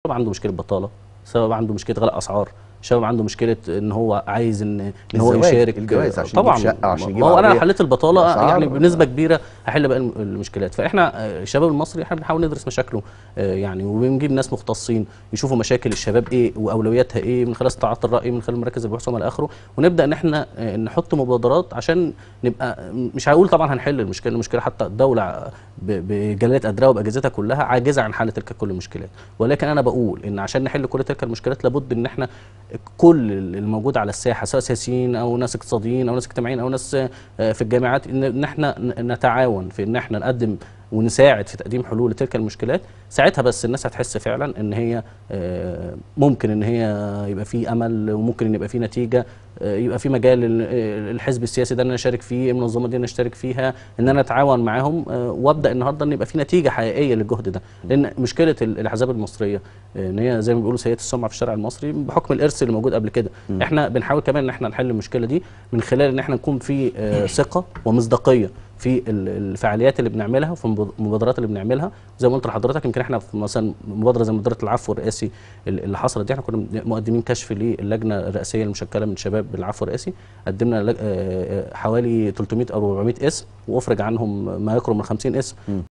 الشباب عنده مشكله بطاله الشباب عنده مشكله غلاء اسعار الشباب عنده مشكله ان هو عايز ان ان هو الزواج، يشارك الجواز عشان طبعا يجيب شقة، عشان يجيب ما هو انا لو عربية. حليت البطاله أسعار. يعني بنسبه كبيره هحل باقي الم- المشكلات فاحنا آه، الشباب المصري احنا بنحاول ندرس مشاكله آه، يعني وبنجيب ناس مختصين يشوفوا مشاكل الشباب ايه واولوياتها ايه من خلال استطاعات الراي من خلال مراكز البحوث وما الى اخره ونبدا ان احنا آه، نحط مبادرات عشان نبقى مش هقول طبعا هنحل المشكله المشكله حتى الدوله ب- بجلاله قدرها وباجهزتها كلها عاجزه عن حل تلك كل المشكلات ولكن انا بقول ان عشان نحل كل تلك المشكلات لابد ان احنا كل الموجود على الساحه سواء سياسيين او ناس اقتصاديين او ناس اجتماعيين او ناس آه، في الجامعات ان إن احنا ن- نتعاون في ان احنا نقدم ونساعد في تقديم حلول لتلك المشكلات ساعتها بس الناس هتحس فعلا ان هي آه، ممكن ان هي يبقى في امل وممكن ان يبقى في نتيجه آه، يبقى في مجال ال- آه، الحزب السياسي ده ان انا اشارك فيه المنظمه دي ان أنا اشترك فيها ان انا اتعاون معاهم آه، وابدا النهارده ان يبقى في نتيجه حقيقيه للجهد ده لان مشكله ال- الاحزاب المصريه آه، ان هي زي ما بيقولوا سيئه السمعه في الشارع المصري بحكم الارث اللي موجود قبل كده احنا بنحاول كمان ان احنا نحل المشكله دي من خلال ان احنا نكون في آه، ثقه ومصداقيه في ال- الفعاليات اللي بنعملها وفي المب- المبادرات اللي بنعملها زي ما قلت لحضرتك يمكن احنا في مثلا مبادره زي مبادره العفو الرئاسي ال- اللي حصلت دي احنا كنا مقدمين كشف للجنه الرئاسيه المشكله من شباب بالعفو الرئاسي قدمنا لج- آه، آه، حوالي 300 او 400 اسم وافرج عنهم ما يقرب من 50 اسم